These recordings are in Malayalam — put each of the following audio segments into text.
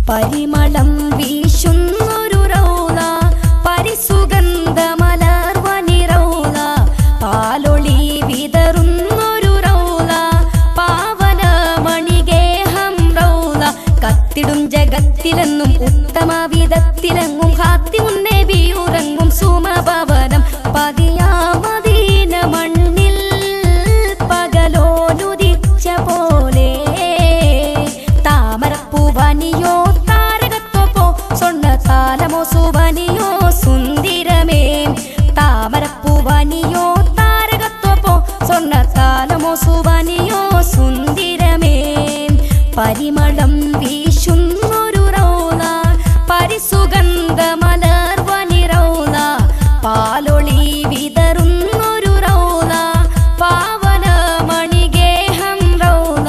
പരിമളം വീശുന്നൊരു റൗള പരിസുഗന്ധമലർവനി റൗള പാലൊളി വിതറുന്നൊരു റൗള പാവന മണിഗേഹം റൗള കത്തിടും ജഗത്തിലെന്നും ഉത്തമ വിധത്തിലെങ്ങും ഹാത്തി മുന്നേ ബിയുറങ്ങും സുമഭവനം പതിയാമദീന മണ്ണിൽ പകലോനുദിച്ച പോലെ താമരപ്പൂവനിയോ താരകത്വപ്പോ സ്വർണ്ണ താലമോ സുവനിയോ സുന്ദിരമേ താമരപ്പൂവനിയോ താരകത്വപ്പോ സ്വർണ്ണ താലമോ സുവനിയോ സുന്ദിരമേ പരിമളം വീശുന്നൊരു റൗള പരിസുഗന്ധമലർവനി റൗള പാലൊളി വിതറുന്നൊരു റൗള പാവന മണിഗേഹം റൗള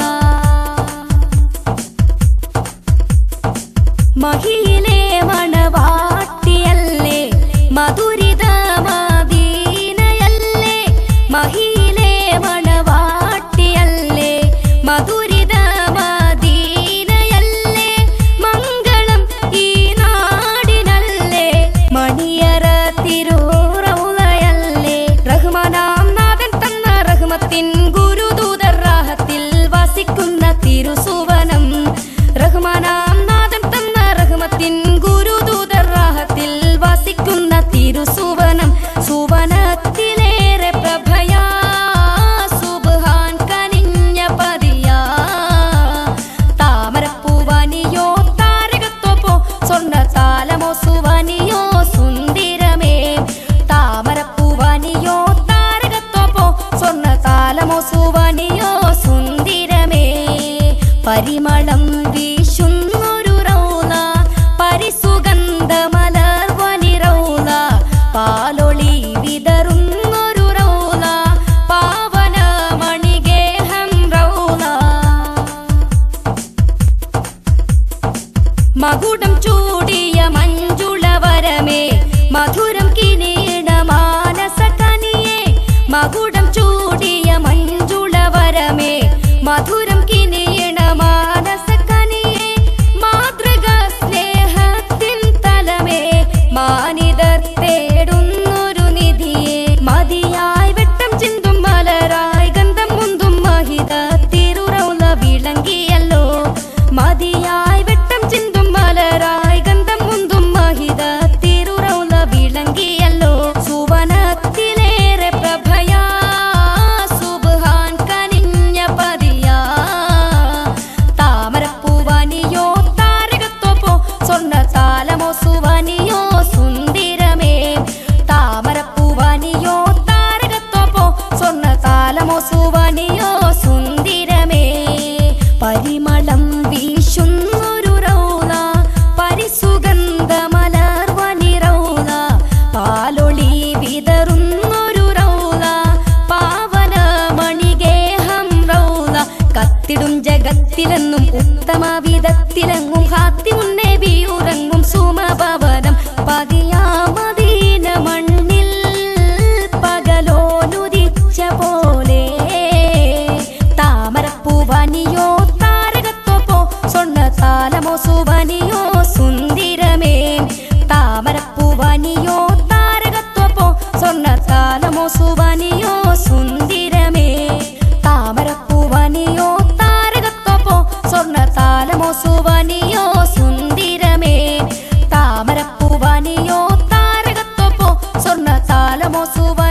മഹിയിലെ മണവാട്ടിയല്ലേ മധുരിത മദീനയല്ലേ മഹിയിലെ മണവാട്ടിയല്ലേ മധുരിത മദീനയല്ലേ മംഗളം ഈ നാടിനല്ലേ മണിയറ തിരൂറൗളയല്ലേ റഹ്മാനാം നാഥൻ തന്ന റഹ്മത്തിൻ ഗുരുദൂതർ റാഹത്തിൽ വസിക്കുന്ന തിരുസുവനം റഹ്മാനാം നാഥൻ തന്ന റഹ്മത്തിൻ ഗുരുദൂതർ റാഹത്തിൽ വസിക്കുന്ന തിരുസുവനം സുവനത്തിലേറെ പ്രഭയാ സുബ്ഹാൻ കനിഞ്ഞ പതിയാ താമരപ്പൂവനിയോ താരകത്വപ്പോ സ്വർണ്ണ താലമോ സുവനിയോ സുന്ദിരമേ താമരപ്പൂവനിയോ താരകത്വപ്പോ സ്വർണ്ണ താലമോ സുവനിയോ സുന്ദിരമേ പരിമളം വീശുന്നൊരു റൗള പരിസുഗന്ധമലർവനി റൗള പാലൊളി വിതറുന്നൊരു റൗള പാവന മണിഗേഹം റൗള മകുടം ചൂടിയ മഞ്ജുളവരമേ മധുരം കിനീട മാനസ കനിയേ മകുടം ചൂടിയ മഞ്ജുളവരമേ മധുരം കിനീട മാനസ കനിയേ മാതൃക സ്നേഹത്തിൻ തലമേ മാനിതർ തേടുന്നൊരു നിധിയെ മതിയായി വെട്ടം ചിന്തും മലരായി ഗന്ധം മുന്തും മഹിത തിരുറൗല വിളങ്ങിയല്ലോ മതിയായി വെട്ടം ചിന്തും മലരായി ഗന്ധം മുന്തും മഹിത തിരുറൗല വിളങ്ങിയല്ലോ സുവനത്തിലേറെ പ്രഭയാ സുബ്ഹാൻ കനിഞ്ഞ പതിയാ താമരപ്പൂവനിയോ താരകത്വപ്പോ സ്വർണ്ണ താലമോ സുവനിയോ സുന്ദിരമേ താമരപ്പൂവനിയോ താരകത്വപ്പോ സ്വർണ്ണ താലമോ സുവനിയോ സുന്ദിരമേ പരിമളം വീശുന്നൊരു റൗള പരിസുഗന്ധമലർവനി റൗള പാലൊളി വിതറുന്നൊരു റൗള പാവന മണിഗേഹം റൗള കത്തിടും ജഗത്തിലെന്നും ഉത്തമ വിധത്തിലെങ്ങും ഹാത്തി മുന്നേ ബിയുറങ്ങും സുമഭവനം പതിയാമദീന മണ്ണിൽ പകലോനുദിച്ച പോലെ താമരപ്പൂവനിയോ താരകത്വപ്പോ സ്വർണ്ണ താലമോ സുവനിയോ സുന്ദിരമേ താമരപ്പൂവനിയോ താരകത്വപ്പോ സ്വർണ്ണ താലമോ സുവനിയോ സുന്ദിരമേ താമരപ്പൂവനിയോ താരകത്വപ്പോ സ്വർണ്ണ താലമോ സുവനിയോ സുന്ദിരമേ താമരപ്പൂവനിയോ താരകത്വപ്പോ സ്വർണ്ണ താലമോ സുവ